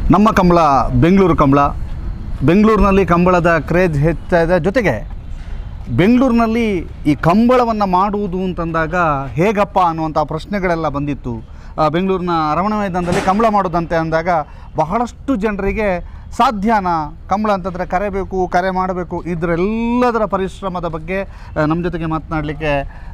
ನಮ್ಮ ಕಂಬಳ ಬೆಂಗಳೂರು ಕಂಬಳ ಬೆಂಗಳೂರಿನಲ್ಲಿ ಕಂಬಳದ ಕ್ರೇಜ್ ಹೆಚ್ಚಾದ ಜೊತೆಗೆ ಬೆಂಗಳೂರಿನಲ್ಲಿ ಈ ಕಂಬಳವನ್ನು ಮಾಡುವುದು ಅಂತಂದಾಗ ಹೇಗಪ್ಪ ಅನ್ನುವಂಥ ಪ್ರಶ್ನೆಗಳೆಲ್ಲ ಬಂದಿತ್ತು ಆ, ಬೆಂಗಳೂರಿನ ಅರಮನೆ ಮೈದಾನದಲ್ಲಿ ಕಂಬಳ ಮಾಡೋದಂತೆ ಅಂದಾಗ ಬಹಳಷ್ಟು ಜನರಿಗೆ ಸಾಧ್ಯನಾ ಕಂಬಳ ಅಂತಂದರೆ ಕರೆಬೇಕು ಕರೆ ಮಾಡಬೇಕು ಇದರೆಲ್ಲದರ ಪರಿಶ್ರಮದ ಬಗ್ಗೆ ಆ, ನಮ್ಮ ಜೊತೆಗೆ ಮಾತನಾಡಲಿಕ್ಕೆ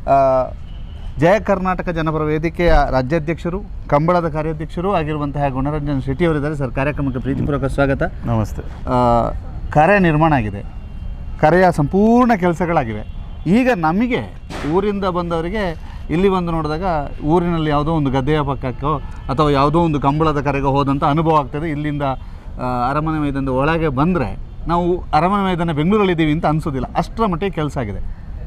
ಜಯ ಕರ್ನಾಟಕ ಜನಪರ ವೇದಿಕೆಯ ರಾಜ್ಯಾಧ್ಯಕ್ಷರು ಕಂಬಳದ ಕಾರ್ಯಾಧ್ಯಕ್ಷರು ಆಗಿರುವಂತಹ ಗುಣರಂಜನ್ ಶೆಟ್ಟಿ ಅವರಿದ್ದಾರೆ ಸರ್ ಕಾರ್ಯಕ್ರಮಕ್ಕೆ ಪ್ರೀತಿಪೂರ್ವಕ ಸ್ವಾಗತ ನಮಸ್ತೆ ಆ, ಕರೆ ನಿರ್ಮಾಣ ಆಗಿದೆ ಕರೆಯ ಸಂಪೂರ್ಣ ಕೆಲಸಗಳಾಗಿವೆ ಈಗ ನಮಗೆ ಊರಿಂದ ಬಂದವರಿಗೆ ಇಲ್ಲಿ ಬಂದು ನೋಡಿದಾಗ ಊರಿನಲ್ಲಿ ಯಾವುದೋ ಒಂದು ಗದ್ದೆಯ ಪಕ್ಕಕ್ಕೋ ಅಥವಾ ಯಾವುದೋ ಒಂದು ಕಂಬಳದ ಕರೆಗೆ ಹೋದಂಥ ಅನುಭವ ಆಗ್ತದೆ ಇಲ್ಲಿಂದ ಆ, ಅರಮನೆ ಮೈದಾನದ ಒಳಗೆ ಬಂದರೆ ನಾವು ಅರಮನೆ ಮೈದಾನ ಬೆಂಗಳೂರಲ್ಲಿದ್ದೀವಿ ಅಂತ ಅನಿಸೋದಿಲ್ಲ ಅಷ್ಟರ ಮಟ್ಟಿಗೆ ಕೆಲಸ ಆಗಿದೆ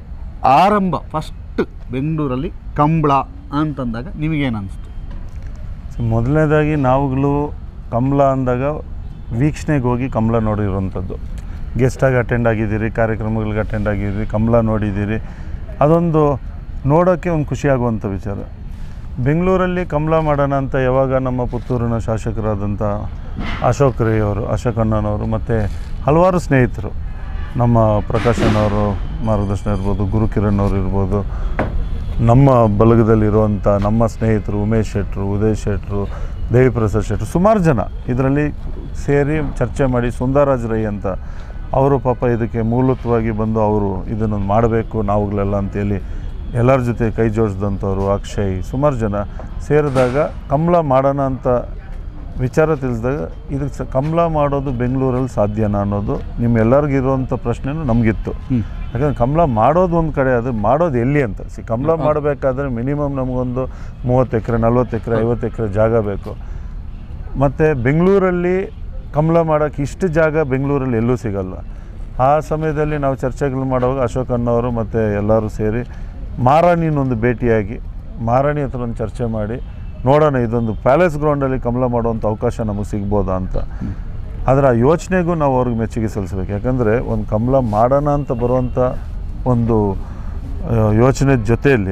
ಆರಂಭ ಫಸ್ಟ್ ಬೆಂಗಳೂರಲ್ಲಿ ಕಂಬಳ ಅಂತಂದಾಗ ನಿಮಗೇನು ಅನಿಸ್ತು ಸೊ ಮೊದಲನೇದಾಗಿ ನಾವುಗಳು ಕಂಬಳ ಅಂದಾಗ ವೀಕ್ಷಣೆಗೆ ಹೋಗಿ ಕಂಬಳ ನೋಡಿರುವಂಥದ್ದು ಗೆಸ್ಟಾಗಿ ಅಟೆಂಡ್ ಆಗಿದ್ದೀರಿ ಕಾರ್ಯಕ್ರಮಗಳಿಗೆ ಅಟೆಂಡ್ ಆಗಿದ್ದೀರಿ ಕಂಬಳ ನೋಡಿದ್ದೀರಿ ಅದೊಂದು ನೋಡೋಕ್ಕೆ ಒಂದು ಖುಷಿಯಾಗುವಂಥ ವಿಚಾರ ಬೆಂಗಳೂರಲ್ಲಿ ಕಂಬಳ ಮಾಡೋಣ ಅಂತ ಯಾವಾಗ ನಮ್ಮ ಪುತ್ತೂರಿನ ಶಾಸಕರಾದಂಥ ಅಶೋಕ್ ರೈ ಅವರು ಅಶೋಕ್ ಅಣ್ಣನವರು ಮತ್ತು ಹಲವಾರು ಸ್ನೇಹಿತರು ನಮ್ಮ ಪ್ರಕಾಶ್ ಅಣ್ಣವರು ಮಾರ್ಗದರ್ಶನ ಇರ್ಬೋದು ಗುರುಕಿರಣ್ ಅವರು ಇರ್ಬೋದು ನಮ್ಮ ಬಲಗದಲ್ಲಿರುವಂಥ ನಮ್ಮ ಸ್ನೇಹಿತರು ಉಮೇಶ್ ಶೆಟ್ಟರು ಉದಯ್ ಶೆಟ್ಟರು ದೇವಿಪ್ರಸಾದ್ ಶೆಟ್ಟರು ಸುಮಾರು ಜನ ಇದರಲ್ಲಿ ಸೇರಿ ಚರ್ಚೆ ಮಾಡಿ ಸುಂದರರಾಜ್ ರೈ ಅಂತ ಅವರು ಪಾಪ ಇದಕ್ಕೆ ಮೂಲತ್ವವಾಗಿ ಬಂದು ಅವರು ಇದನ್ನು ಮಾಡಬೇಕು ನಾವುಗಳೆಲ್ಲ ಅಂತೇಳಿ ಎಲ್ಲರ ಜೊತೆ ಕೈ ಜೋಡಿಸಿದಂಥವ್ರು ಅಕ್ಷಯ್ ಸುಮಾರು ಜನ ಸೇರಿದಾಗ ಕಂಬಳ ಮಾಡೋಣ ಅಂತ ವಿಚಾರ ತಿಳಿಸಿದಾಗ ಇದಕ್ಕೆ ಸ ಕಂಬಳ ಮಾಡೋದು ಬೆಂಗಳೂರಲ್ಲಿ ಸಾಧ್ಯನಾ ಅನ್ನೋದು ನಿಮ್ಮೆಲ್ಲರಿಗೂ ಇರುವಂಥ ಪ್ರಶ್ನೆನೂ ನಮಗಿತ್ತು ಯಾಕಂದ್ರೆ ಕಂಬಳ ಮಾಡೋದು ಒಂದು ಕಡೆ ಅದು ಮಾಡೋದು ಎಲ್ಲಿ ಅಂತ ಸಿ ಕಂಬಳ ಮಾಡಬೇಕಾದ್ರೆ ಮಿನಿಮಮ್ ನಮಗೊಂದು ಮೂವತ್ತು ಎಕರೆ ನಲ್ವತ್ತು ಎಕರೆ ಐವತ್ತು ಎಕರೆ ಜಾಗ ಬೇಕು ಮತ್ತು ಬೆಂಗಳೂರಲ್ಲಿ ಕಂಬಳ ಮಾಡೋಕ್ಕೆ ಇಷ್ಟು ಜಾಗ ಬೆಂಗಳೂರಲ್ಲಿ ಎಲ್ಲೂ ಸಿಗಲ್ಲ ಆ ಸಮಯದಲ್ಲಿ ನಾವು ಚರ್ಚೆಗಳು ಮಾಡುವಾಗ ಅಶೋಕ್ ಅಣ್ಣವರು ಮತ್ತು ಎಲ್ಲರೂ ಸೇರಿ ಮಾರಾಣಿನೊಂದು ಭೇಟಿಯಾಗಿ ಮಾರಾಣಿ ಹತ್ರ ಒಂದು ಚರ್ಚೆ ಮಾಡಿ ನೋಡೋಣ ಇದೊಂದು ಪ್ಯಾಲೇಸ್ ಗ್ರೌಂಡಲ್ಲಿ ಕಂಬಳ ಮಾಡುವಂಥ ಅವಕಾಶ ನಮಗೆ ಸಿಗ್ಬೋದಾ ಅಂತ ಆದರೆ ಆ ಯೋಚನೆಗೂ ನಾವು ಅವ್ರಿಗೆ ಮೆಚ್ಚುಗೆ ಸಲ್ಲಿಸ್ಬೇಕು ಯಾಕಂದರೆ ಒಂದು ಕಂಬಳ ಮಾಡೋಣ ಅಂತ ಬರುವಂಥ ಒಂದು ಆ, ಯೋಚನೆ ಜೊತೆಯಲ್ಲಿ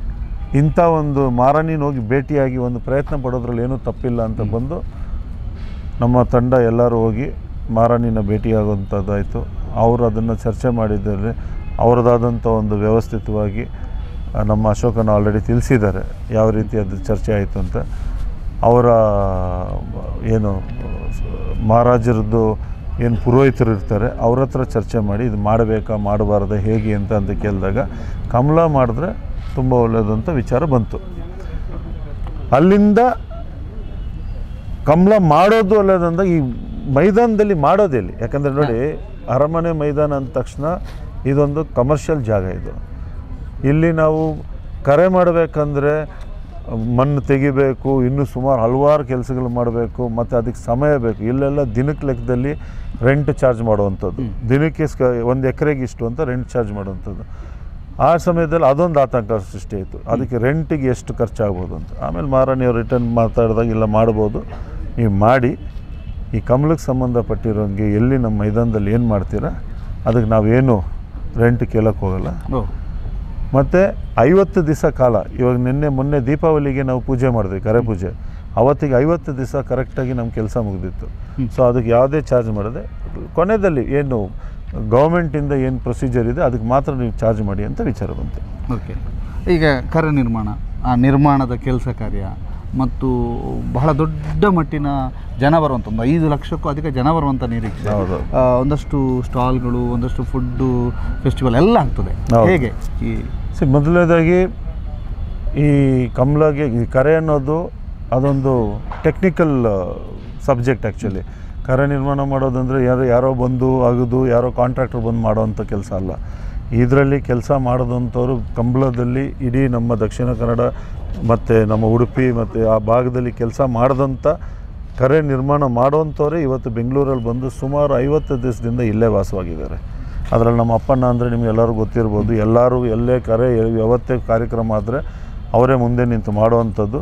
ಇಂಥ ಒಂದು ಮಾರಾಣಿನ ಹೋಗಿ ಭೇಟಿಯಾಗಿ ಒಂದು ಪ್ರಯತ್ನ ಪಡೋದ್ರಲ್ಲಿ ಏನೂ ತಪ್ಪಿಲ್ಲ ಅಂತ ಬಂದು ನಮ್ಮ ತಂಡ ಎಲ್ಲರೂ ಹೋಗಿ ಮಾರಾಣಿನ ಭೇಟಿಯಾಗುವಂಥದ್ದಾಯಿತು ಅವರು ಅದನ್ನು ಚರ್ಚೆ ಮಾಡಿದ್ದಾರೆ ಅವರದಾದಂಥ ಒಂದು ವ್ಯವಸ್ಥಿತವಾಗಿ ಆ, ನಮ್ಮ ಅಶೋಕನ ಆಲ್ರೆಡಿ ತಿಳಿಸಿದ್ದಾರೆ ಯಾವ ರೀತಿ ಅದು ಚರ್ಚೆ ಆಯಿತು ಅಂತ ಅವರ ಏನು ಮಹಾರಾಜರದ್ದು ಏನು ಪುರೋಹಿತರು ಇರ್ತಾರೆ ಅವ್ರ ಹತ್ರ ಚರ್ಚೆ ಮಾಡಿ ಇದು ಮಾಡಬೇಕಾ ಮಾಡಬಾರ್ದ ಹೇಗೆ ಅಂತ ಅಂತ ಕೇಳಿದಾಗ ಕಮಲ ಮಾಡಿದ್ರೆ ತುಂಬ ಒಳ್ಳೆಯದು ಅಂತ ವಿಚಾರ ಬಂತು ಅಲ್ಲಿಂದ ಕಂಬಳ ಮಾಡೋದು ಅಲ್ಲದಂದಾಗ ಈ ಮೈದಾನದಲ್ಲಿ ಮಾಡೋದೆಲ್ಲಿ ಯಾಕಂದರೆ ನೋಡಿ ಅರಮನೆ ಮೈದಾನ ಅಂದ ತಕ್ಷಣ ಇದೊಂದು ಕಮರ್ಷಿಯಲ್ ಜಾಗ ಇದು ಇಲ್ಲಿ ನಾವು ಕರೆ ಮಾಡಬೇಕಂದ್ರೆ ಮಣ್ಣು ತೆಗಿಬೇಕು ಇನ್ನೂ ಸುಮಾರು ಹಲವಾರು ಕೆಲಸಗಳು ಮಾಡಬೇಕು ಮತ್ತು ಅದಕ್ಕೆ ಸಮಯ ಬೇಕು ಇಲ್ಲೆಲ್ಲ ದಿನಕ್ಕೆ ಲೆಕ್ಕದಲ್ಲಿ ರೆಂಟ್ ಚಾರ್ಜ್ ಮಾಡುವಂಥದ್ದು ದಿನಕ್ಕೆ ಸ್ಕ ಒಂದು ಎಕರೆಗೆ ಇಷ್ಟು ಅಂತ ರೆಂಟ್ ಚಾರ್ಜ್ ಮಾಡುವಂಥದ್ದು ಆ ಸಮಯದಲ್ಲಿ ಅದೊಂದು ಆತಂಕ ಸೃಷ್ಟಿ ಆಯಿತು ಅದಕ್ಕೆ ರೆಂಟಿಗೆ ಎಷ್ಟು ಖರ್ಚಾಗ್ಬೋದು ಅಂತ ಆಮೇಲೆ ಮಾರಾಣಿಯವ್ರು ರಿಟರ್ನ್ ಮಾತಾಡಿದಾಗ ಇಲ್ಲ ಮಾಡ್ಬೋದು ನೀವು ಮಾಡಿ ಈ ಕಮಲಕ್ಕೆ ಸಂಬಂಧಪಟ್ಟಿರೋಂಗೆ ಎಲ್ಲಿ ನಮ್ಮ ಮೈದಾನದಲ್ಲಿ ಏನು ಮಾಡ್ತೀರಾ ಅದಕ್ಕೆ ನಾವೇನು ರೆಂಟ್ ಕೇಳಕ್ಕೆ ಹೋಗಲ್ಲ ಓ ಮತ್ತು ಐವತ್ತು ದಿವಸ ಕಾಲ ಇವಾಗ ನಿನ್ನೆ ಮೊನ್ನೆ ದೀಪಾವಳಿಗೆ ನಾವು ಪೂಜೆ ಮಾಡಿದ್ವಿ ಕರೆ ಪೂಜೆ ಅವತ್ತಿಗೆ ಐವತ್ತು ದಿವಸ ಕರೆಕ್ಟಾಗಿ ನಮ್ಮ ಕೆಲಸ ಮುಗಿದಿತ್ತು ಸೊ ಅದಕ್ಕೆ ಯಾವುದೇ ಚಾರ್ಜ್ ಮಾಡದೆ ಕೊನೆಯಲ್ಲಿ ಏನು ಗೌರ್ಮೆಂಟಿಂದ ಏನು ಪ್ರೊಸೀಜರ್ ಇದೆ ಅದಕ್ಕೆ ಮಾತ್ರ ನೀವು ಚಾರ್ಜ್ ಮಾಡಿ ಅಂತ ವಿಚಾರ ಬಂತು ಓಕೆ ಈಗ ಕರೆ ನಿರ್ಮಾಣ ಆ ನಿರ್ಮಾಣದ ಕೆಲಸ ಕಾರ್ಯ ಮತ್ತು ಬಹಳ ದೊಡ್ಡ ಮಟ್ಟಿನ ಜನ ಬರುವಂಥ ಒಂದು ಐದು ಲಕ್ಷಕ್ಕೂ ಅಧಿಕ ಜನ ಬರುವಂಥ ನಿರೀಕ್ಷೆ ಹೌದು. ಆ, ಒಂದಷ್ಟು ಸ್ಟಾಲ್ಗಳು ಒಂದಷ್ಟು ಫುಡ್ಡು ಫೆಸ್ಟಿವಲ್ ಎಲ್ಲ ಆಗ್ತದೆ ಹೌದು. ಹೇಗೆ ಈ ಸಿ ಮೊದಲನೇದಾಗಿ ಈ ಕಮಲಾಗೆ ಈ ಕರೆ ಅನ್ನೋದು ಅದೊಂದು ಟೆಕ್ನಿಕಲ್ ಸಬ್ಜೆಕ್ಟ್ ಆ್ಯಕ್ಚುಲಿ ಕರೆ ನಿರ್ಮಾಣ ಮಾಡೋದಂದರೆ ಯಾರೋ ಯಾರೋ ಬಂದು ಆಗೋದು ಯಾರೋ ಕಾಂಟ್ರಾಕ್ಟರ್ ಬಂದು ಮಾಡೋವಂಥ ಕೆಲಸ ಅಲ್ಲ ಇದರಲ್ಲಿ ಕೆಲಸ ಮಾಡೋದಂಥವ್ರು ಕಂಬಳದಲ್ಲಿ ಇಡೀ ನಮ್ಮ ದಕ್ಷಿಣ ಕನ್ನಡ ಮತ್ತು ನಮ್ಮ ಉಡುಪಿ ಮತ್ತು ಆ ಭಾಗದಲ್ಲಿ ಕೆಲಸ ಮಾಡಿದಂಥ ಕರೆ ನಿರ್ಮಾಣ ಮಾಡೋವಂಥವ್ರೆ ಇವತ್ತು ಬೆಂಗಳೂರಲ್ಲಿ ಬಂದು ಸುಮಾರು ಐವತ್ತು ದಿವಸದಿಂದ ಇಲ್ಲೇ ವಾಸವಾಗಿದ್ದಾರೆ ಅದರಲ್ಲಿ ನಮ್ಮ ಅಪ್ಪಣ್ಣ ಅಂದರೆ ನಿಮ್ಗೆ ಎಲ್ಲರೂ ಗೊತ್ತಿರ್ಬೋದು ಎಲ್ಲರೂ ಎಲ್ಲೇ ಕರೆ ಯಾವತ್ತೇ ಕಾರ್ಯಕ್ರಮ ಆದರೆ ಅವರೇ ಮುಂದೆ ನಿಂತು ಮಾಡುವಂಥದ್ದು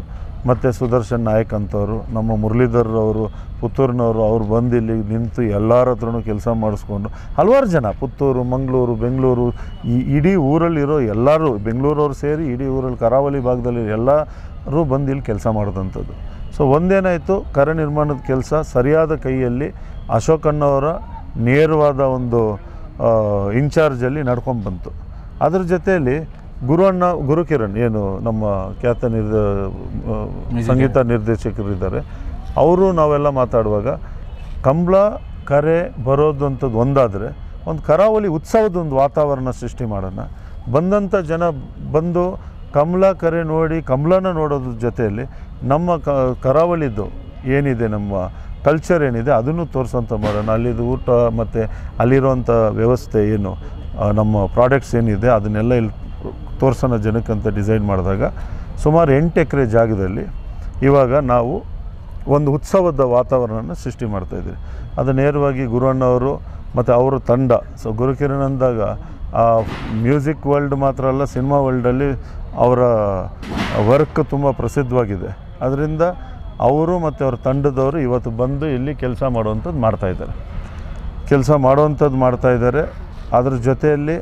ಮತ್ತು ಸುದರ್ಶನ್ ನಾಯಕ್ ಅಂತವರು ನಮ್ಮ ಮುರಳೀಧರ್ ಅವರು ಪುತ್ತೂರಿನವರು ಅವ್ರು ಬಂದು ಇಲ್ಲಿ ನಿಂತು ಎಲ್ಲರ ಹತ್ರನೂ ಕೆಲಸ ಮಾಡಿಸ್ಕೊಂಡು ಹಲವಾರು ಜನ ಪುತ್ತೂರು ಮಂಗಳೂರು ಬೆಂಗಳೂರು ಈ ಇಡೀ ಊರಲ್ಲಿರೋ ಎಲ್ಲರೂ ಬೆಂಗಳೂರವ್ರು ಸೇರಿ ಇಡೀ ಊರಲ್ಲಿ ಕರಾವಳಿ ಭಾಗದಲ್ಲಿ ಎಲ್ಲರೂ ಬಂದು ಇಲ್ಲಿ ಕೆಲಸ ಮಾಡಿದಂಥದ್ದು ಸೊ ಒಂದೇನಾಯಿತು ಕರ ನಿರ್ಮಾಣದ ಕೆಲಸ ಸರಿಯಾದ ಕೈಯಲ್ಲಿ ಅಶೋಕಣ್ಣವರ ನೇರವಾದ ಒಂದು ಇನ್ಚಾರ್ಜಲ್ಲಿ ನಡ್ಕೊಂಡು ಬಂತು ಅದ್ರ ಜೊತೆಯಲ್ಲಿ ಗುರುವಣ್ಣ ಗುರುಕಿರಣ್ ಏನು ನಮ್ಮ ಖ್ಯಾತ ನಿರ್ದ ಆ, ಸಂಗೀತ ನಿರ್ದೇಶಕರಿದ್ದಾರೆ ಅವರು ನಾವೆಲ್ಲ ಮಾತಾಡುವಾಗ ಕಂಬಳ ಕರೆ ಬರೋದು ಅಂಥದ್ದು ಒಂದಾದರೆ ಒಂದು ಕರಾವಳಿ ಉತ್ಸವದ ಒಂದು ವಾತಾವರಣ ಸೃಷ್ಟಿ ಮಾಡೋಣ ಬಂದಂಥ ಜನ ಬಂದು ಕಮಲ ಕರೆ ನೋಡಿ ಕಮಲನ ನೋಡೋದ್ರ ಜೊತೆಯಲ್ಲಿ ನಮ್ಮ ಕ ಕರಾವಳಿದು ಏನಿದೆ ನಮ್ಮ ಕಲ್ಚರ್ ಏನಿದೆ ಅದನ್ನು ತೋರಿಸೋಂಥ ಮಾಡೋಣ ಅಲ್ಲಿದು ಊಟ ಮತ್ತು ಅಲ್ಲಿರುವಂಥ ವ್ಯವಸ್ಥೆ ಏನು ಆ, ನಮ್ಮ ಪ್ರಾಡಕ್ಟ್ಸ್ ಏನಿದೆ ಅದನ್ನೆಲ್ಲ ಇಲ್ಲಿ ತೋರ್ಸೋಣ ಜನಕ್ಕಂತ ಡಿಸೈನ್ ಮಾಡಿದಾಗ ಸುಮಾರು ಎಂಟು ಎಕರೆ ಜಾಗದಲ್ಲಿ ಇವಾಗ ನಾವು ಒಂದು ಉತ್ಸವದ ವಾತಾವರಣನ ಸೃಷ್ಟಿ ಮಾಡ್ತಾಯಿದ್ದೀವಿ ಅದು ನೇರವಾಗಿ ಗುರುವಣ್ಣವರು ಮತ್ತು ಅವರ ತಂಡ ಸೊ ಗುರುಕಿರಣ್ ಅಂದಾಗ ಆ ಮ್ಯೂಸಿಕ್ ವರ್ಲ್ಡ್ ಮಾತ್ರ ಅಲ್ಲ ಸಿನಿಮಾ ವರ್ಲ್ಡಲ್ಲಿ ಅವರ ವರ್ಕ್ ತುಂಬ ಪ್ರಸಿದ್ಧವಾಗಿದೆ ಅದರಿಂದ ಅವರು ಮತ್ತು ಅವ್ರ ತಂಡದವರು ಇವತ್ತು ಬಂದು ಇಲ್ಲಿ ಕೆಲಸ ಮಾಡುವಂಥದ್ದು ಮಾಡ್ತಾಯಿದ್ದಾರೆ ಕೆಲಸ ಮಾಡುವಂಥದ್ದು ಮಾಡ್ತಾಯಿದ್ದಾರೆ ಅದ್ರ ಜೊತೆಯಲ್ಲಿ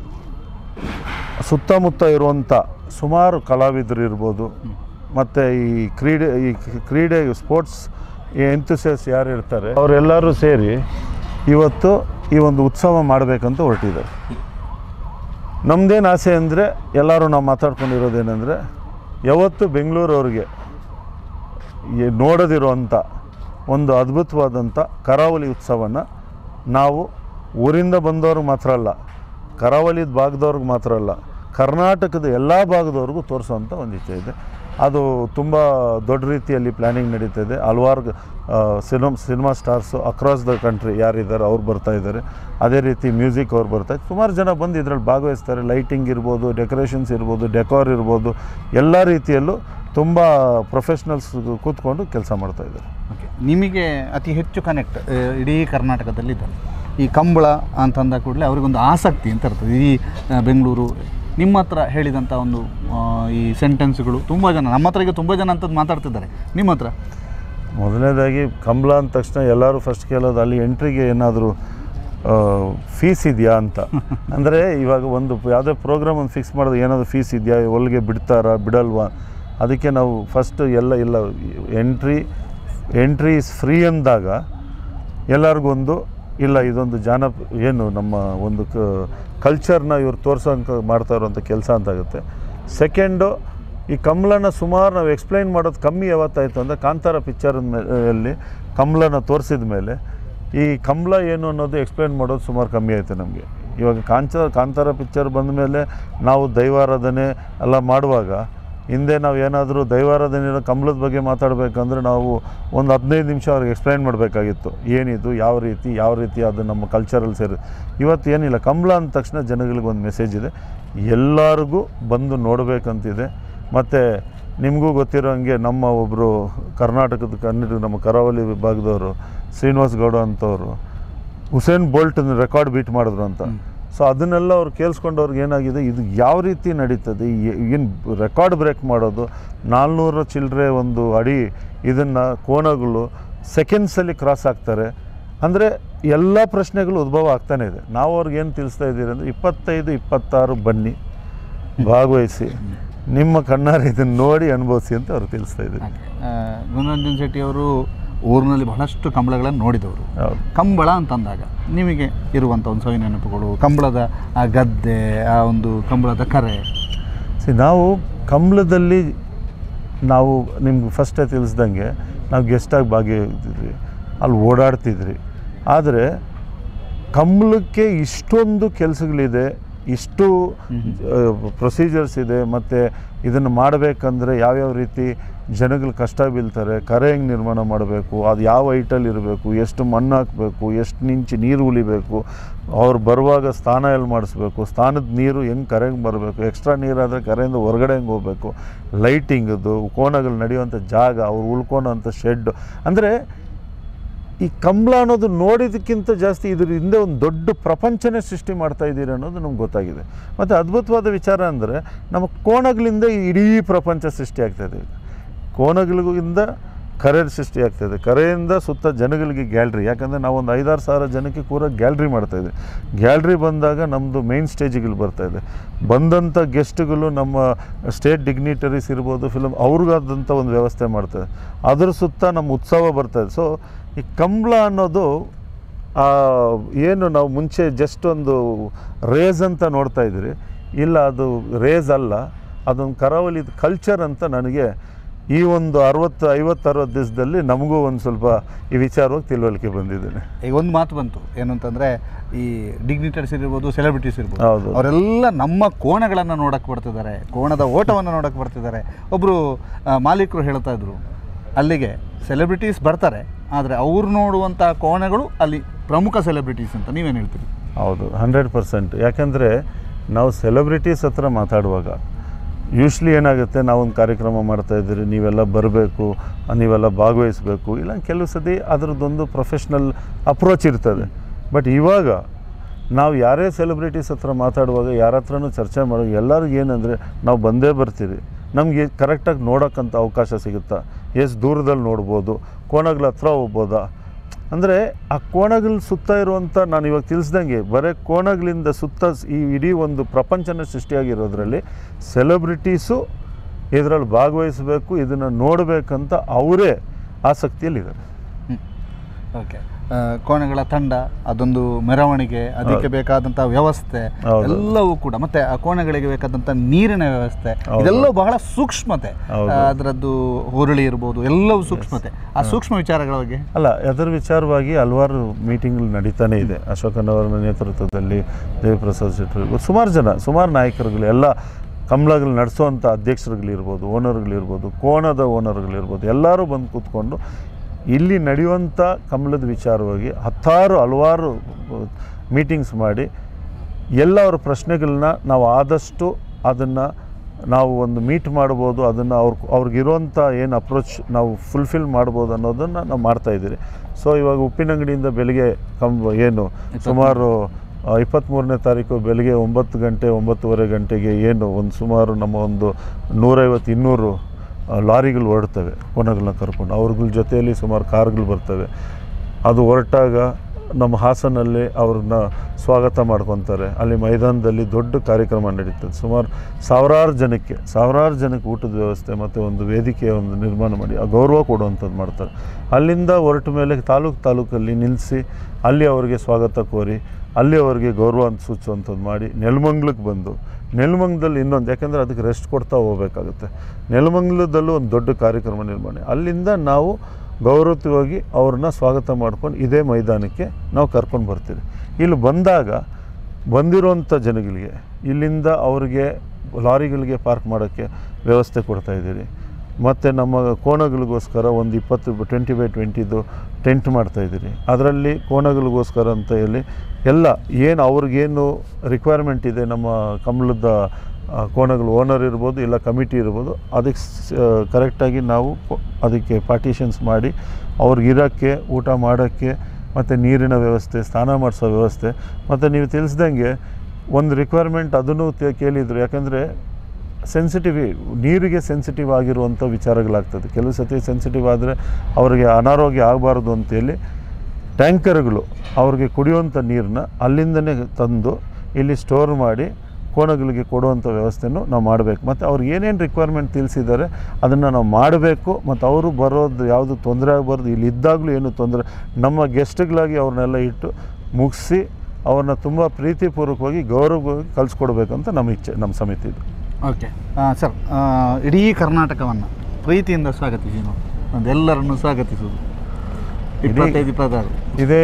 ಸುತ್ತಮುತ್ತ ಇರುವಂಥ ಸುಮಾರು ಕಲಾವಿದರು ಇರ್ಬೋದು ಮತ್ತು ಈ ಕ್ರೀಡೆ ಈ ಕ್ರೀಡೆ ಸ್ಪೋರ್ಟ್ಸ್ ಎಂಥುಸಿಯಸ್ ಯಾರು ಇರ್ತಾರೆ ಅವರೆಲ್ಲರೂ ಸೇರಿ ಇವತ್ತು ಈ ಒಂದು ಉತ್ಸವ ಮಾಡಬೇಕಂತ ಹೊರಟಿದ್ದಾರೆ ನಮ್ಮದೇನು ಆಸೆ ಅಂದರೆ ಎಲ್ಲರೂ ನಾವು ಮಾತಾಡ್ಕೊಂಡಿರೋದೇನೆಂದರೆ ಯಾವತ್ತು ಬೆಂಗಳೂರವ್ರಿಗೆ ಈ ನೋಡದಿರುವಂಥ ಒಂದು ಅದ್ಭುತವಾದಂಥ ಕರಾವಳಿ ಉತ್ಸವನ ನಾವು ಊರಿಂದ ಬಂದವ್ರಿಗೆ ಮಾತ್ರ ಅಲ್ಲ ಕರಾವಳಿದ ಭಾಗದವ್ರಿಗೆ ಮಾತ್ರ ಅಲ್ಲ ಕರ್ನಾಟಕದ ಎಲ್ಲ ಭಾಗದವ್ರಿಗೂ ತೋರಿಸೋವಂಥ ಒಂದು ಇಚ್ಛೆ ಇದೆ ಅದು ತುಂಬ ದೊಡ್ಡ ರೀತಿಯಲ್ಲಿ ಪ್ಲ್ಯಾನಿಂಗ್ ನಡೀತಿದೆ ಹಲವಾರು cinema cinema stars across the country ಯಾರಿದ್ದಾರೆ ಅವ್ರು ಬರ್ತಾ ಇದ್ದಾರೆ ಅದೇ ರೀತಿ ಮ್ಯೂಸಿಕ್ ಅವ್ರು ಬರ್ತಾ ಇದ್ದಾರೆ ಸುಮಾರು ಜನ ಬಂದು ಇದರಲ್ಲಿ ಭಾಗವಹಿಸ್ತಾರೆ ಲೈಟಿಂಗ್ ಇರ್ಬೋದು ಡೆಕೋರೇಷನ್ಸ್ ಇರ್ಬೋದು ಡೆಕೋರ್ ಇರ್ಬೋದು ಎಲ್ಲ ರೀತಿಯಲ್ಲೂ ತುಂಬ ಪ್ರೊಫೆಷ್ನಲ್ಸ್ ಕೂತ್ಕೊಂಡು ಕೆಲಸ ಮಾಡ್ತಾ ಇದ್ದಾರೆ ಓಕೆ ನಿಮಗೆ ಅತಿ ಹೆಚ್ಚು ಕನೆಕ್ಟ್ ಇಡೀ ಕರ್ನಾಟಕದಲ್ಲಿ ಇದ್ದಾರೆ ಈ ಕಂಬಳ ಅಂತಂದ ಕೂಡಲೇ ಅವ್ರಿಗೊಂದು ಆಸಕ್ತಿ ಅಂತ ಇರ್ತದೆ ಈ ಆ, ಬೆಂಗಳೂರು ನಿಮ್ಮ ಹತ್ರ ಹೇಳಿದಂಥ ಒಂದು ಆ, ಈ ಸೆಂಟೆನ್ಸ್ಗಳು ತುಂಬ ಜನ ನಮ್ಮ ಹತ್ರ ಈಗ ತುಂಬ ಜನ ಅಂಥದ್ದು ಮಾತಾಡ್ತಿದ್ದಾರೆ ನಿಮ್ಮ ಹತ್ರ ಮೊದಲನೇದಾಗಿ ಕಂಬಳ ಅಂದ ತಕ್ಷಣ ಎಲ್ಲರೂ ಫಸ್ಟ್ ಕೇಳೋದು ಅಲ್ಲಿ ಎಂಟ್ರಿಗೆ ಏನಾದರೂ ಫೀಸ್ ಇದೆಯಾ ಅಂತ ಅಂದರೆ ಇವಾಗ ಒಂದು ಯಾವುದೇ ಪ್ರೋಗ್ರಾಮ್ ಒಂದು ಫಿಕ್ಸ್ ಮಾಡೋದು ಏನಾದರೂ ಫೀಸ್ ಇದೆಯಾ ಹೊಲಿಗೆ ಬಿಡ್ತಾರಾ ಬಿಡಲ್ವಾ ಅದಕ್ಕೆ ನಾವು ಫಸ್ಟ್ ಎಲ್ಲ ಇಲ್ಲ ಎಂಟ್ರಿ ಎಂಟ್ರಿ ಇಸ್ ಫ್ರೀ ಅಂದಾಗ ಎಲ್ಲರಿಗೊಂದು ಇಲ್ಲ ಇದೊಂದು ಜಾನ ಏನು ನಮ್ಮ ಒಂದು ಕ ಕಲ್ಚರ್ನ ಇವ್ರು ತೋರ್ಸೋಂಕ ಮಾಡ್ತಾ ಇರೋಂಥ ಕೆಲಸ ಅಂತಾಗುತ್ತೆ ಸೆಕೆಂಡು ಈ ಕಮಲನ ಸುಮಾರು ನಾವು ಎಕ್ಸ್ಪ್ಲೈನ್ ಮಾಡೋದು ಕಮ್ಮಿ ಯಾವತ್ತಾಯಿತು ಅಂದರೆ ಕಾಂತಾರ ಪಿಕ್ಚರ್ ಅಲ್ಲಿ ಕಮಲನ ತೋರಿಸಿದ ಮೇಲೆ ಈ ಕಮಲ ಏನು ಅನ್ನೋದು ಎಕ್ಸ್ಪ್ಲೈನ್ ಮಾಡೋದು ಸುಮಾರು ಕಮ್ಮಿ ಆಯಿತು ನಮಗೆ ಇವಾಗ ಕಾಂಚ ಕಾಂತಾರ ಪಿಕ್ಚರ್ ಬಂದ ಮೇಲೆ ನಾವು ದೈವಾರಾಧನೆ ಎಲ್ಲ ಮಾಡುವಾಗ ಹಿಂದೆ ನಾವು ಏನಾದರೂ ದೈವಾರಾಧನೆ ಕಂಬಳದ ಬಗ್ಗೆ ಮಾತಾಡಬೇಕಂದ್ರೆ ನಾವು ಒಂದು ಹದಿನೈದು ನಿಮಿಷ ಅವ್ರಿಗೆ ಎಕ್ಸ್ಪ್ಲೈನ್ ಮಾಡಬೇಕಾಗಿತ್ತು ಏನಿದು ಯಾವ ರೀತಿ ಯಾವ ರೀತಿ ಅದು ನಮ್ಮ ಕಲ್ಚರಲ್ಲಿ ಸೇರಿ ಇವತ್ತು ಏನಿಲ್ಲ ಕಂಬಳ ಅಂದ ತಕ್ಷಣ ಜನಗಳಿಗೆ ಒಂದು ಮೆಸೇಜ್ ಇದೆ ಎಲ್ಲರಿಗೂ ಬಂದು ನೋಡಬೇಕಂತಿದೆ ಮತ್ತು ನಿಮಗೂ ಗೊತ್ತಿರೋ ಹಂಗೆ ನಮ್ಮ ಒಬ್ಬರು ಕರ್ನಾಟಕದ ಕನ್ನಡ ನಮ್ಮ ಕರಾವಳಿ ವಿಭಾಗದವರು ಶ್ರೀನಿವಾಸ್ ಗೌಡ ಅಂತವರು ಹುಸೇನ್ ಬೋಲ್ಟನ್ ರೆಕಾರ್ಡ್ ಬೀಟ್ ಮಾಡಿದ್ರು ಅಂತ ಸೊ ಅದನ್ನೆಲ್ಲ ಅವ್ರು ಕೇಳಿಸ್ಕೊಂಡವ್ರಿಗೆ ಏನಾಗಿದೆ ಇದು ಯಾವ ರೀತಿ ನಡೀತದೆ ಏನು ರೆಕಾರ್ಡ್ ಬ್ರೇಕ್ ಮಾಡೋದು ನಾಲ್ನೂರು ಚಿಲ್ಲರೆ ಒಂದು ಅಡಿ ಇದನ್ನು ಕೋನಗಳು ಸೆಕೆಂಡ್ಸಲ್ಲಿ ಕ್ರಾಸ್ ಆಗ್ತಾರೆ ಅಂದರೆ ಎಲ್ಲ ಪ್ರಶ್ನೆಗಳು ಉದ್ಭವ ಆಗ್ತಾನೆ ಇದೆ ನಾವು ಅವ್ರಿಗೆ ಏನು ತಿಳಿಸ್ತಾ ಇದ್ದೀರಿ ಅಂದರೆ ಇಪ್ಪತ್ತೈದು ಇಪ್ಪತ್ತಾರು ಬನ್ನಿ ಭಾಗವಹಿಸಿ ನಿಮ್ಮ ಕಣ್ಣಾರೆ ಇದನ್ನು ನೋಡಿ ಅನುಭವಿಸಿ ಅಂತ ಅವ್ರು ತಿಳಿಸ್ತಾ ಇದ್ದೀವಿ ಆ, ಗುಣರಂಜನ್ ಶೆಟ್ಟಿ ಅವರು ಊರಿನಲ್ಲಿ ಬಹಳಷ್ಟು ಕಂಬಳಗಳನ್ನು ನೋಡಿದವರು ಹೌದು ಕಂಬಳ ಅಂತಂದಾಗ ನಿಮಗೆ ಇರುವಂಥ ಒಂದು ಸವಿ ನೆನಪುಗಳು ಕಂಬಳದ ಆ ಗದ್ದೆ ಆ ಒಂದು ಕಂಬಳದ ಕರೆ ಸಿ ನಾವು ಕಂಬಳದಲ್ಲಿ ನಾವು ನಿಮ್ಗೆ ಫಸ್ಟೇ ತಿಳಿಸ್ದಂಗೆ ನಾವು ಗೆಸ್ಟಾಗಿ ಭಾಗಿಯಾಗಿದ್ವಿ ಅಲ್ಲಿ ಓಡಾಡ್ತಿದ್ರಿ ಆದರೆ ಕಂಬಳಕ್ಕೆ ಇಷ್ಟೊಂದು ಕೆಲಸಗಳಿದೆ ಇಷ್ಟು ಪ್ರೊಸೀಜರ್ಸ್ ಇದೆ ಮತ್ತು ಇದನ್ನು ಮಾಡಬೇಕಂದ್ರೆ ಯಾವ್ಯಾವ ರೀತಿ ಜನಗಳು ಕಷ್ಟ ಬೀಳ್ತಾರೆ ಕರೆ ಹೆಂಗೆ ನಿರ್ಮಾಣ ಮಾಡಬೇಕು ಅದು ಯಾವ ಹೈಟಲ್ಲಿ ಇರಬೇಕು ಎಷ್ಟು ಮಣ್ಣು ಹಾಕಬೇಕು ಎಷ್ಟು ನಿಂಚು ನೀರು ಉಳಿಬೇಕು ಅವ್ರು ಬರುವಾಗ ಸ್ನಾನ ಎಲ್ಲಿ ಮಾಡಿಸ್ಬೇಕು ಸ್ನಾನದ ನೀರು ಹೆಂಗೆ ಕರೆಗೆ ಬರಬೇಕು ಎಕ್ಸ್ಟ್ರಾ ನೀರಾದರೆ ಕರೆಯಿಂದ ಹೊರಗಡೆ ಹೆಂಗೆ ಹೋಗಬೇಕು ಲೈಟಿಂಗದು ಕೋಣಗಳು ನಡೆಯುವಂಥ ಜಾಗ ಅವ್ರು ಉಳ್ಕೊಳೋಂಥ ಶೆಡ್ ಅಂದರೆ ಈ ಕಂಬಳ ಅನ್ನೋದು ನೋಡಿದ್ದಕ್ಕಿಂತ ಜಾಸ್ತಿ ಇದ್ರ ಹಿಂದೆ ಒಂದು ದೊಡ್ಡ ಪ್ರಪಂಚನೇ ಸೃಷ್ಟಿ ಮಾಡ್ತಾ ಇದ್ದೀರಿ ಅನ್ನೋದು ನಮ್ಗೆ ಗೊತ್ತಾಗಿದೆ ಮತ್ತು ಅದ್ಭುತವಾದ ವಿಚಾರ ಅಂದರೆ ನಮ್ಮ ಕೋಣಗಳಿಂದ ಈ ಇಡೀ ಪ್ರಪಂಚ ಸೃಷ್ಟಿ ಆಗ್ತಾಯಿದೆ ಕೋಣಗಳಿಂದ ಕರೆ ಸೃಷ್ಟಿಯಾಗ್ತದೆ ಕರೆಯಿಂದ ಸುತ್ತ ಜನಗಳಿಗೆ ಗ್ಯಾಲ್ರಿ ಯಾಕಂದರೆ ನಾವು ಒಂದು ಐದಾರು ಸಾವಿರ ಜನಕ್ಕೆ ಕೂಡ ಗ್ಯಾಲ್ರಿ ಮಾಡ್ತಾಯಿದ್ವಿ ಗ್ಯಾಲ್ರಿ ಬಂದಾಗ ನಮ್ಮದು ಮೇನ್ ಸ್ಟೇಜಿಗೆ ಬರ್ತಾಯಿದೆ ಬಂದಂಥ ಗೆಸ್ಟ್ಗಳು ನಮ್ಮ ಸ್ಟೇಟ್ ಡಿಗ್ನಿಟರೀಸ್ ಇರ್ಬೋದು ಫಿಲಮ್ ಅವ್ರಿಗಾದಂಥ ಒಂದು ವ್ಯವಸ್ಥೆ ಮಾಡ್ತಾರೆ ಅದ್ರ ಸುತ್ತ ನಮ್ಮ ಉತ್ಸವ ಬರ್ತಾಯಿದೆ ಸೊ ಈ ಕಂಬಳ ಅನ್ನೋದು ಆ, ಏನು ನಾವು ಮುಂಚೆ ಜಸ್ಟ್ ಒಂದು ರೇಸ್ ಅಂತ ನೋಡ್ತಾ ಇದ್ದೀರಿ ಇಲ್ಲ ಅದು ರೇಸ್ ಅಲ್ಲ ಅದೊಂದು ಕರಾವಳಿ ಕಲ್ಚರ್ ಅಂತ ನನಗೆ ಈ ಒಂದು ಅರವತ್ತು ಐವತ್ತು ಅರವತ್ತು ದಿವಸದಲ್ಲಿ ನಮಗೂ ಒಂದು ಸ್ವಲ್ಪ ಈ ವಿಚಾರವಾಗಿ ತಿಳುವಳಿಕೆ ಬಂದಿದ್ದೇನೆ ಈಗ ಒಂದು ಮಾತು ಬಂತು ಏನು ಅಂತಂದರೆ ಈ ಡಿಗ್ನಿಟರ್ಸ್ ಇರ್ಬೋದು ಸೆಲೆಬ್ರಿಟೀಸ್ ಇರ್ಬೋದು ಹೌದು. ಅವರೆಲ್ಲ ನಮ್ಮ ಕೋಣಗಳನ್ನು ನೋಡಕ್ಕೆ ಬರ್ತಿದ್ದಾರೆ ಕೋಣದ ಓಟವನ್ನು ನೋಡಕ್ಕೆ ಬರ್ತಿದ್ದಾರೆ ಒಬ್ಬರು ಮಾಲೀಕರು ಹೇಳ್ತಾ ಇದ್ರು ಅಲ್ಲಿಗೆ ಸೆಲೆಬ್ರಿಟೀಸ್ ಬರ್ತಾರೆ ಆದರೆ ಅವ್ರು ನೋಡುವಂಥ ಕೋಣಗಳು ಅಲ್ಲಿ ಪ್ರಮುಖ ಸೆಲೆಬ್ರಿಟೀಸ್ ಅಂತ ನೀವೇನು ಹೇಳ್ತೀರಿ ಹೌದು ಹಂಡ್ರೆಡ್ ಪರ್ಸೆಂಟ್ ಯಾಕಂದರೆ ನಾವು ಸೆಲೆಬ್ರಿಟೀಸ್ ಹತ್ರ ಮಾತಾಡುವಾಗ ಯೂಶ್ಲಿ ಏನಾಗುತ್ತೆ ನಾವೊಂದು ಕಾರ್ಯಕ್ರಮ ಮಾಡ್ತಾ ಇದ್ದೀರಿ ನೀವೆಲ್ಲ ಬರಬೇಕು ನೀವೆಲ್ಲ ಭಾಗವಹಿಸಬೇಕು ಇಲ್ಲ ಕೆಲವು ಸತಿ ಅದರದ್ದೊಂದು ಪ್ರೊಫೆಷ್ನಲ್ ಅಪ್ರೋಚ್ ಇರ್ತದೆ ಬಟ್ ಇವಾಗ ನಾವು ಯಾರೇ ಸೆಲೆಬ್ರಿಟೀಸ್ ಹತ್ರ ಮಾತಾಡುವಾಗ ಯಾರ ಹತ್ರನೂ ಚರ್ಚೆ ಮಾಡೋ ಎಲ್ಲರಿಗೂ ಏನಂದರೆ ನಾವು ಬಂದೇ ಬರ್ತೀರಿ ನಮಗೆ ಕರೆಕ್ಟಾಗಿ ನೋಡೋಕ್ಕಂತ ಅವಕಾಶ ಸಿಗುತ್ತಾ ಎಷ್ಟು ದೂರದಲ್ಲಿ ನೋಡ್ಬೋದು ಕೋಣಗಳ ಹತ್ರ ಹೋಗ್ಬೋದಾ ಅಂದರೆ ಆ ಕೋಣಗಳ ಸುತ್ತ ಇರುವಂಥ ನಾನು ಇವಾಗ ತಿಳಿಸ್ದಂಗೆ ಬರೀ ಕೋಣಗಳಿಂದ ಸುತ್ತ ಸ್- ಈ ಇಡೀ ಒಂದು ಪ್ರಪಂಚನ ಸೃಷ್ಟಿಯಾಗಿರೋದ್ರಲ್ಲಿ ಸೆಲೆಬ್ರಿಟೀಸು ಇದರಲ್ಲಿ ಭಾಗವಹಿಸಬೇಕು ಇದನ್ನು ನೋಡಬೇಕಂತ ಅವರೇ ಆಸಕ್ತಿಯಲ್ಲಿದ್ದಾರೆ ಓಕೆ ಕೋಣಗಳ ತಂಡ ಅದೊಂದು ಮೆರವಣಿಗೆ ಅದಕ್ಕೆ ಬೇಕಾದಂಥ ವ್ಯವಸ್ಥೆ ಹೌದು. ಎಲ್ಲವೂ ಕೂಡ ಮತ್ತೆ ಆ ಕೋಣಗಳಿಗೆ ಬೇಕಾದಂಥ ನೀರಿನ ವ್ಯವಸ್ಥೆ ಹೌದು. ಇದೆಲ್ಲವೂ ಬಹಳ ಸೂಕ್ಷ್ಮತೆ ಹೌದು. ಆ, ಅದರದ್ದು ಹುರುಳಿ ಇರ್ಬೋದು ಎಲ್ಲವೂ ಸೂಕ್ಷ್ಮತೆ ಆ ಸೂಕ್ಷ್ಮ ವಿಚಾರಗಳ ಬಗ್ಗೆ ಅಲ್ಲ ಅದರ ವಿಚಾರವಾಗಿ ಹಲವಾರು ಮೀಟಿಂಗ್ಗಳು ನಡೀತಾನೇ ಇದೆ ಅಶೋಕನವರ ನೇತೃತ್ವದಲ್ಲಿ ದೇವಿಪ್ರಸಾದ್ ಶೆಟ್ಟರ್ ಇರ್ಬೋದು ಸುಮಾರು ಜನ ಸುಮಾರು ನಾಯಕರುಗಳು ಎಲ್ಲ ಕಂಬಳಗಳು ನಡೆಸುವಂಥ ಅಧ್ಯಕ್ಷರುಗಳಿರ್ಬೋದು ಓನರ್ಗಳಿರ್ಬೋದು ಕೋಣದ ಓನರ್ಗಳಿರ್ಬೋದು ಎಲ್ಲರೂ ಬಂದು ಕೂತ್ಕೊಂಡು ಇಲ್ಲಿ ನಡೆಯುವಂಥ ಕಂಬಳದ ವಿಚಾರವಾಗಿ ಹತ್ತಾರು ಹಲವಾರು ಮೀಟಿಂಗ್ಸ್ ಮಾಡಿ ಎಲ್ಲ ಅವ್ರ ಪ್ರಶ್ನೆಗಳನ್ನ ನಾವು ಆದಷ್ಟು ಅದನ್ನು ನಾವು ಒಂದು ಮೀಟ್ ಮಾಡ್ಬೋದು ಅದನ್ನು ಅವ್ರ ಅವ್ರಿಗಿರುವಂಥ ಏನು ಅಪ್ರೋಚ್ ನಾವು ಫುಲ್ಫಿಲ್ ಮಾಡ್ಬೋದು ಅನ್ನೋದನ್ನು ನಾವು ಮಾಡ್ತಾಯಿದ್ದೀರಿ ಸೊ ಇವಾಗ ಉಪ್ಪಿನಂಗಡಿಯಿಂದ ಬೆಳಿಗ್ಗೆ ಕಂಬ ಏನು ಸುಮಾರು ಇಪ್ಪತ್ತ್ಮೂರನೇ ತಾರೀಕು ಬೆಳಿಗ್ಗೆ ಒಂಬತ್ತು ಗಂಟೆ ಒಂಬತ್ತುವರೆ ಗಂಟೆಗೆ ಏನು ಒಂದು ಸುಮಾರು ನಮ್ಮ ಒಂದು ನೂರೈವತ್ತು ಇನ್ನೂರು ಆ, ಲಾರಿಗಳು ಹೊರಡ್ತವೆ ಕೋಣಗಳನ್ನ ಕರ್ಕೊಂಡು ಅವ್ರಗಳ ಜೊತೆಯಲ್ಲಿ ಸುಮಾರು ಕಾರ್ಗಳು ಬರ್ತವೆ ಅದು ಹೊರಟಾಗ ನಮ್ಮ ಹಾಸನಲ್ಲಿ ಅವ್ರನ್ನ ಸ್ವಾಗತ ಮಾಡ್ಕೊತಾರೆ ಅಲ್ಲಿ ಮೈದಾನದಲ್ಲಿ ದೊಡ್ಡ ಕಾರ್ಯಕ್ರಮ ನಡೀತದೆ ಸುಮಾರು ಸಾವಿರಾರು ಜನಕ್ಕೆ ಸಾವಿರಾರು ಜನಕ್ಕೆ ಊಟದ ವ್ಯವಸ್ಥೆ ಮತ್ತು ಒಂದು ವೇದಿಕೆ ಒಂದು ನಿರ್ಮಾಣ ಮಾಡಿ ಆ ಗೌರವ ಕೊಡುವಂಥದ್ದು ಮಾಡ್ತಾರೆ ಅಲ್ಲಿಂದ ಹೊರಟ ಮೇಲೆ ತಾಲೂಕು ತಾಲೂಕಲ್ಲಿ ನಿಲ್ಲಿಸಿ ಅಲ್ಲಿ ಅವರಿಗೆ ಸ್ವಾಗತ ಕೋರಿ ಅಲ್ಲಿ ಅವರಿಗೆ ಗೌರವ ಅಂತ ಸೂಚಿಸುವಂಥದ್ದು ಮಾಡಿ ನೆಲಮಂಗ್ಲಕ್ಕೆ ಬಂದು ನೆಲಮಂಗ್ಲದಲ್ಲಿ ಇನ್ನೊಂದು ಯಾಕಂದರೆ ಅದಕ್ಕೆ ರೆಸ್ಟ್ ಕೊಡ್ತಾ ಹೋಗಬೇಕಾಗುತ್ತೆ ನೆಲಮಂಗ್ಲದಲ್ಲೂ ಒಂದು ದೊಡ್ಡ ಕಾರ್ಯಕ್ರಮ ನಿರ್ಮಾಣ ಅಲ್ಲಿಂದ ನಾವು ಗೌರವವಾಗಿ ಅವ್ರನ್ನ ಸ್ವಾಗತ ಮಾಡ್ಕೊಂಡು ಇದೇ ಮೈದಾನಕ್ಕೆ ನಾವು ಕರ್ಕೊಂಡು ಬರ್ತೀವಿ ಇಲ್ಲಿ ಬಂದಾಗ ಬಂದಿರುವಂಥ ಜನಗಳಿಗೆ ಇಲ್ಲಿಂದ ಅವರಿಗೆ ಲಾರಿಗಳಿಗೆ ಪಾರ್ಕ್ ಮಾಡೋಕ್ಕೆ ವ್ಯವಸ್ಥೆ ಕೊಡ್ತಾ ಇದ್ದೀರಿ ಮತ್ತು ನಮ್ಮ ಕೋಣಗಳಿಗೋಸ್ಕರ ಒಂದು ಇಪ್ಪತ್ತು ಟ್ವೆಂಟಿ ಬೈ ಟ್ವೆಂಟಿದು ಟೆಂಟ್ ಮಾಡ್ತಾಯಿದ್ದೀರಿ ಅದರಲ್ಲಿ ಕೋಣಗಳಿಗೋಸ್ಕರ ಅಂತ ಹೇಳಿ ಎಲ್ಲ ಏನು ಅವ್ರಿಗೇನು ರಿಕ್ವೈರ್ಮೆಂಟ್ ಇದೆ ನಮ್ಮ ಕಮಲದ ಆ, ಕೋಣಗಳು ಓನರ್ ಇರ್ಬೋದು ಇಲ್ಲ ಕಮಿಟಿ ಇರ್ಬೋದು ಅದಕ್ಕೆ ಕರೆಕ್ಟಾಗಿ ನಾವು ಕೊ- ಅದಕ್ಕೆ ಪಾರ್ಟಿಷನ್ಸ್ ಮಾಡಿ ಅವ್ರಿಗೆ ಇರೋಕ್ಕೆ ಊಟ ಮಾಡೋಕ್ಕೆ ಮತ್ತು ನೀರಿನ ವ್ಯವಸ್ಥೆ ಸ್ನಾನ ಮಾಡಿಸೋ ವ್ಯವಸ್ಥೆ ಮತ್ತು ನೀವು ತಿಳಿಸ್ದಂಗೆ ಒಂದು ರಿಕ್ವೈರ್ಮೆಂಟ್ ಅದನ್ನು ತೆ- ಕೇಳಿದರು ಯಾಕಂದರೆ ಸೆನ್ಸಿಟಿವ್ ನೀರಿಗೆ ಸೆನ್ಸಿಟಿವ್ ಆಗಿರುವಂಥ ವಿಚಾರಗಳಾಗ್ತದೆ ಕೆಲವು ಸತಿ ಸೆನ್ಸಿಟಿವ್ ಆದರೆ ಅವರಿಗೆ ಅನಾರೋಗ್ಯ ಆಗಬಾರ್ದು ಅಂತೇಳಿ ಟ್ಯಾಂಕರ್ಗಳು ಅವ್ರಿಗೆ ಕುಡಿಯುವಂಥ ನೀರನ್ನ ಅಲ್ಲಿಂದನೇ ತಂದು ಇಲ್ಲಿ ಸ್ಟೋರ್ ಮಾಡಿ ಕೋಣಗಳಿಗೆ ಕೊಡುವಂಥ ವ್ಯವಸ್ಥೆನೂ ನಾವು ಮಾಡಬೇಕು ಮತ್ತು ಅವ್ರಿಗೆ ಏನೇನು ರಿಕ್ವೈರ್ಮೆಂಟ್ ತಿಳಿಸಿದ್ದಾರೆ ಅದನ್ನು ನಾವು ಮಾಡಬೇಕು ಮತ್ತು ಅವರು ಬರೋದು ಯಾವುದು ತೊಂದರೆ ಆಗಬಾರ್ದು ಇಲ್ಲಿ ಇದ್ದಾಗಲೂ ಏನು ತೊಂದರೆ ನಮ್ಮ ಗೆಸ್ಟ್ಗಳಾಗಿ ಅವ್ರನ್ನೆಲ್ಲ ಇಟ್ಟು ಮುಗಿಸಿ ಅವ್ರನ್ನ ತುಂಬ ಪ್ರೀತಿಪೂರ್ವಕವಾಗಿ ಗೌರವವಾಗಿ ಕಲಿಸ್ಕೊಡ್ಬೇಕಂತ ನಮ್ಮ ಇಚ್ಛೆ ನಮ್ಮ ಸಮಿತಿ ಇದು ಓಕೆ ಸರ್ ಇಡೀ ಕರ್ನಾಟಕವನ್ನು ಪ್ರೀತಿಯಿಂದ ಸ್ವಾಗತಿಸಿ ನಾವು ಒಂದು ಎಲ್ಲರನ್ನು ಸ್ವಾಗತಿಸುವುದು ಇಪ್ಪತ್ತೈದು ಇಪ್ಪತ್ತಾರು ಇದೇ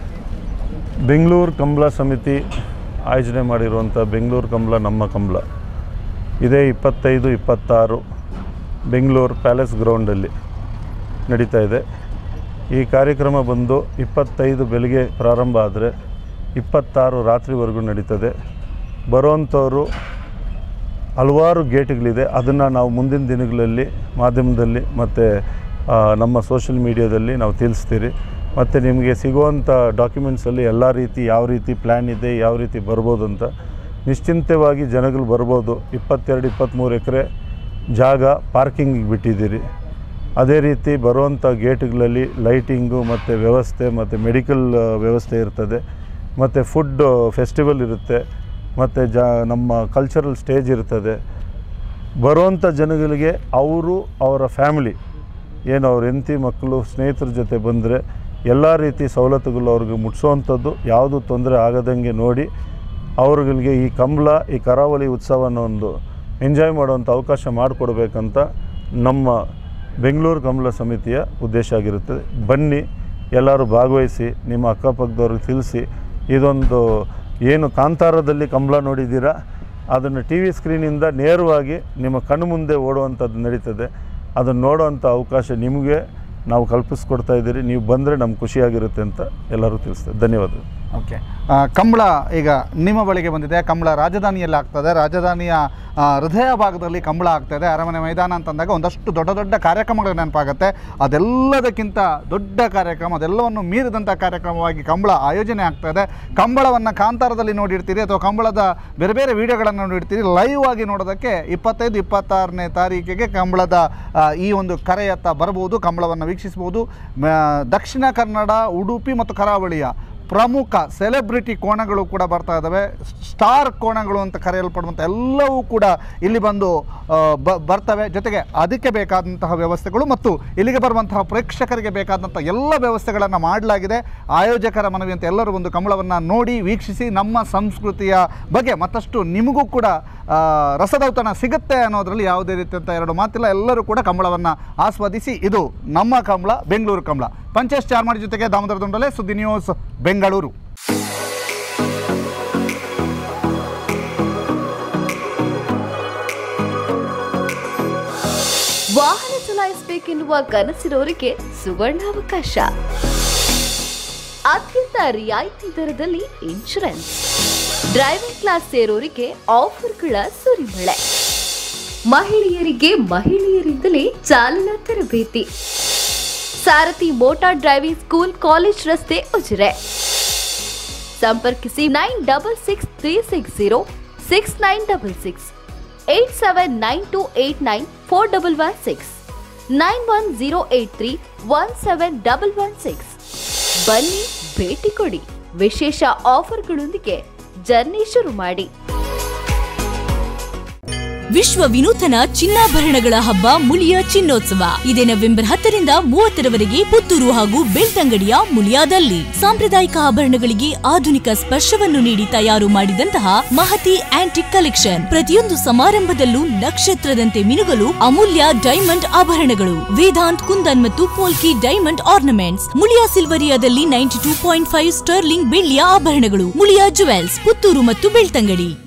ಬೆಂಗಳೂರು ಕಂಬಳ ಸಮಿತಿ ಆಯೋಜನೆ ಮಾಡಿರುವಂಥ ಬೆಂಗಳೂರು ಕಂಬಳ ನಮ್ಮ ಕಂಬಳ ಇದೇ ಇಪ್ಪತ್ತೈದು ಇಪ್ಪತ್ತಾರು ಬೆಂಗಳೂರು ಪ್ಯಾಲೇಸ್ ಗ್ರೌಂಡಲ್ಲಿ ನಡೀತಾ ಇದೆ ಈ ಕಾರ್ಯಕ್ರಮ ಬಂದು ಇಪ್ಪತ್ತೈದು ಬೆಳಿಗ್ಗೆ ಪ್ರಾರಂಭ ಆದರೆ ಇಪ್ಪತ್ತಾರು ರಾತ್ರಿವರೆಗೂ ನಡೀತದೆ ಬರುವಂಥವರು ಹಲವಾರು ಗೇಟ್ಗಳಿದೆ ಅದನ್ನು ನಾವು ಮುಂದಿನ ದಿನಗಳಲ್ಲಿ ಮಾಧ್ಯಮದಲ್ಲಿ ಮತ್ತು ಆ, ನಮ್ಮ ಸೋಷಿಯಲ್ ಮೀಡಿಯಾದಲ್ಲಿ ನಾವು ತಿಳಿಸ್ತೀರಿ ಮತ್ತು ನಿಮಗೆ ಸಿಗುವಂಥ ಡಾಕ್ಯುಮೆಂಟ್ಸಲ್ಲಿ ಎಲ್ಲ ರೀತಿ ಯಾವ ರೀತಿ ಪ್ಲ್ಯಾನ್ ಇದೆ ಯಾವ ರೀತಿ ಬರ್ಬೋದು ಅಂತ ನಿಶ್ಚಿಂತವಾಗಿ ಜನಗಳು ಬರ್ಬೋದು ಇಪ್ಪತ್ತೆರಡು ಇಪ್ಪತ್ತ್ಮೂರು ಎಕರೆ ಜಾಗ ಪಾರ್ಕಿಂಗಿಗೆ ಬಿಟ್ಟಿದ್ದೀರಿ ಅದೇ ರೀತಿ ಬರುವಂಥ ಗೇಟ್ಗಳಲ್ಲಿ ಲೈಟಿಂಗು ಮತ್ತು ವ್ಯವಸ್ಥೆ ಮತ್ತು ಮೆಡಿಕಲ್ ವ್ಯವಸ್ಥೆ ಇರ್ತದೆ ಮತ್ತು ಫುಡ್ ಫೆಸ್ಟಿವಲ್ ಇರುತ್ತೆ ಮತ್ತು ಜ ನಮ್ಮ ಕಲ್ಚರಲ್ ಸ್ಟೇಜ್ ಇರ್ತದೆ ಬರುವಂಥ ಜನಗಳಿಗೆ ಅವರು ಅವರ ಫ್ಯಾಮಿಲಿ ಏನು ಅವ್ರ ಹೆಂಡತಿ ಮಕ್ಕಳು ಸ್ನೇಹಿತರ ಜೊತೆ ಬಂದರೆ ಎಲ್ಲ ರೀತಿ ಸವಲತ್ತುಗಳು ಅವ್ರಿಗೆ ಮುಟ್ಸೋವಂಥದ್ದು ಯಾವುದು ತೊಂದರೆ ಆಗದಂಗೆ ನೋಡಿ ಅವ್ರುಗಳಿಗೆ ಈ ಕಂಬಳ ಈ ಕರಾವಳಿ ಉತ್ಸವನ ಒಂದು ಎಂಜಾಯ್ ಮಾಡುವಂಥ ಅವಕಾಶ ಮಾಡಿಕೊಡ್ಬೇಕಂತ ನಮ್ಮ ಬೆಂಗಳೂರು ಕಂಬಳ ಸಮಿತಿಯ ಉದ್ದೇಶ ಆಗಿರುತ್ತದೆ ಬನ್ನಿ ಎಲ್ಲರೂ ಭಾಗವಹಿಸಿ ನಿಮ್ಮ ಅಕ್ಕಪಕ್ಕದವ್ರಿಗೆ ತಿಳಿಸಿ ಇದೊಂದು ಏನು ಕಾಂತಾರದಲ್ಲಿ ಕಂಬಳ ನೋಡಿದ್ದೀರಾ ಅದನ್ನು ಟಿ ವಿ ಸ್ಕ್ರೀನಿಂದ ನೇರವಾಗಿ ನಿಮ್ಮ ಕಣ್ಣು ಮುಂದೆ ಓಡುವಂಥದ್ದು ನಡೀತದೆ ಅದನ್ನು ನೋಡುವಂಥ ಅವಕಾಶ ನಿಮಗೆ ನಾವು ಕಲ್ಪಿಸ್ಕೊಡ್ತಾ ಇದ್ದೀರಿ ನೀವು ಬಂದರೆ ನಮ್ಗೆ ಖುಷಿಯಾಗಿರುತ್ತೆ ಅಂತ ಎಲ್ಲರೂ ತಿಳಿಸ್ತೇವೆ ಧನ್ಯವಾದಗಳು ಓಕೆ ಆ, ಕಂಬಳ ಈಗ ನಿಮ್ಮ ಬಳಿಗೆ ಬಂದಿದೆ ಕಂಬಳ ರಾಜಧಾನಿಯಲ್ಲಿ ಆಗ್ತದೆ ರಾಜಧಾನಿಯ ಆ, ಹೃದಯ ಭಾಗದಲ್ಲಿ ಕಂಬಳ ಆಗ್ತದೆ ಅರಮನೆ ಮೈದಾನ ಅಂತಂದಾಗ ಒಂದಷ್ಟು ದೊಡ್ಡ ದೊಡ್ಡ ಕಾರ್ಯಕ್ರಮಗಳು ನೆನಪಾಗುತ್ತೆ ಅದೆಲ್ಲದಕ್ಕಿಂತ ದೊಡ್ಡ ಕಾರ್ಯಕ್ರಮ ಅದೆಲ್ಲವನ್ನು ಮೀರಿದಂಥ ಕಾರ್ಯಕ್ರಮವಾಗಿ ಕಂಬಳ ಆಯೋಜನೆ ಆಗ್ತದೆ ಕಂಬಳವನ್ನು ಕಾಂತಾರದಲ್ಲಿ ನೋಡಿರ್ತೀರಿ ಅಥವಾ ಕಂಬಳದ ಬೇರೆ ಬೇರೆ ವಿಡಿಯೋಗಳನ್ನು ನೋಡಿರ್ತೀರಿ ಲೈವ್ ಆಗಿ ನೋಡೋದಕ್ಕೆ ಇಪ್ಪತ್ತೈದು ಇಪ್ಪತ್ತಾರನೇ ತಾರೀಕಿಗೆ ಕಂಬಳದ ಆ, ಈ ಒಂದು ಕರೆಯತ್ತ ಬರಬಹುದು ಕಂಬಳವನ್ನು ವೀಕ್ಷಿಸಬಹುದು ಮ- ದಕ್ಷಿಣ ಕನ್ನಡ ಉಡುಪಿ ಮತ್ತು ಕರಾವಳಿಯ ಪ್ರಮುಖ ಸೆಲೆಬ್ರಿಟಿ ಕೋಣಗಳು ಕೂಡ ಬರ್ತಾ ಇದ್ದಾವೆ ಸ್ಟಾರ್ ಕೋಣಗಳು ಅಂತ ಕರೆಯಲ್ಪಡುವಂಥ ಎಲ್ಲವೂ ಕೂಡ ಇಲ್ಲಿ ಬಂದು ಆ, ಬ ಬರ್ತವೆ ಜೊತೆಗೆ ಅದಕ್ಕೆ ಬೇಕಾದಂತಹ ವ್ಯವಸ್ಥೆಗಳು ಮತ್ತು ಇಲ್ಲಿಗೆ ಬರುವಂತಹ ಪ್ರೇಕ್ಷಕರಿಗೆ ಬೇಕಾದಂಥ ಎಲ್ಲ ವ್ಯವಸ್ಥೆಗಳನ್ನು ಮಾಡಲಾಗಿದೆ ಆಯೋಜಕರ ಮನವಿ ಅಂತ ಎಲ್ಲರೂ ಒಂದು ಕಂಬಳವನ್ನು ನೋಡಿ ವೀಕ್ಷಿಸಿ ನಮ್ಮ ಸಂಸ್ಕೃತಿಯ ಬಗ್ಗೆ ಮತ್ತಷ್ಟು ನಿಮಗೂ ಕೂಡ ಆ, ರಸದೌತಣ ಸಿಗುತ್ತೆ ಅನ್ನೋದರಲ್ಲಿ ಯಾವುದೇ ರೀತಿಯಂಥ ಎರಡು ಮಾತಿಲ್ಲ ಎಲ್ಲರೂ ಕೂಡ ಕಂಬಳವನ್ನು ಆಸ್ವಾದಿಸಿ ಇದು ನಮ್ಮ ಕಂಬಳ ಬೆಂಗಳೂರು ಕಂಬಳ ಪಂಚೇಶ್ ಚಾರ್ಮಾಡಿ ಜೊತೆಗೆ ದಾಮೋದರ ದುಂಡಲೆ ಸುದ್ದಿ ನ್ಯೂಸ್ ಬೆಂಗಳೂರು ವಾಹನ ಚಲಾಯಿಸಬೇಕೆನ್ನುವ ಕನಸಿರೋರಿಗೆ ಸುವರ್ಣಾವಕಾಶ ಅತ್ಯಂತ ರಿಯಾಯಿತಿ ದರದಲ್ಲಿ ಇನ್ಶೂರೆನ್ಸ್ ಡ್ರೈವಿಂಗ್ ಕ್ಲಾಸ್ ಸೇರೋರಿಗೆ ಆಫರ್ಗಳ ಸುರಿಮಳೆ ಮಹಿಳೆಯರಿಗೆ ಮಹಿಳೆಯರಿಂದಲೇ ಚಾಲನಾ ತರಬೇತಿ Sarathi motor driving school college ರಸ್ತೆ ಉಜಿರೆ ಸಂಪರ್ಕಿಸಿ nine double six three six zero six nine double six eight seven nine two eight nine four double one six nine one zero eight three one seven double one six ಬನ್ನಿ ಭೇಟಿ ಕೊಡಿ ವಿಶೇಷ ಆಫರ್ಗಳೊಂದಿಗೆ journey ಶುರು ಮಾಡಿ ವಿಶ್ವ ವಿನೂತನ ಚಿನ್ನಾಭರಣಗಳ ಹಬ್ಬ ಮುಳಿಯ ಚಿನ್ನೋತ್ಸವ ಇದೇ ನವೆಂಬರ್ ಹತ್ತರಿಂದ ಮೂವತ್ತರವರೆಗೆ ಪುತ್ತೂರು ಹಾಗೂ ಬೆಳ್ತಂಗಡಿಯ ಮುಳಿಯಾದಲ್ಲಿ ಸಾಂಪ್ರದಾಯಿಕ ಆಭರಣಗಳಿಗೆ ಆಧುನಿಕ ಸ್ಪರ್ಶವನ್ನು ನೀಡಿ ತಯಾರು ಮಾಡಿದಂತಹ ಮಹತಿ ಆಂಟಿಕ್ ಕಲೆಕ್ಷನ್ ಪ್ರತಿಯೊಂದು ಸಮಾರಂಭದಲ್ಲೂ ನಕ್ಷತ್ರದಂತೆ ಮಿನುಗಲು ಅಮೂಲ್ಯ ಡೈಮಂಡ್ ಆಭರಣಗಳು ವೇದಾಂತ್ ಕುಂದನ್ ಮತ್ತು ಪೋಲ್ಕಿ ಡೈಮಂಡ್ ಆರ್ನಮೆಂಟ್ಸ್ ಮುಳಿಯಾ ಸಿಲ್ವರಿಯಾದಲ್ಲಿ ninety two point five sterling ಬೆಳ್ಳಿಯ ಆಭರಣಗಳು ಮುಳಿಯಾ ಜುವೆಲ್ಸ್ ಪುತ್ತೂರು ಮತ್ತು ಬೆಳ್ತಂಗಡಿ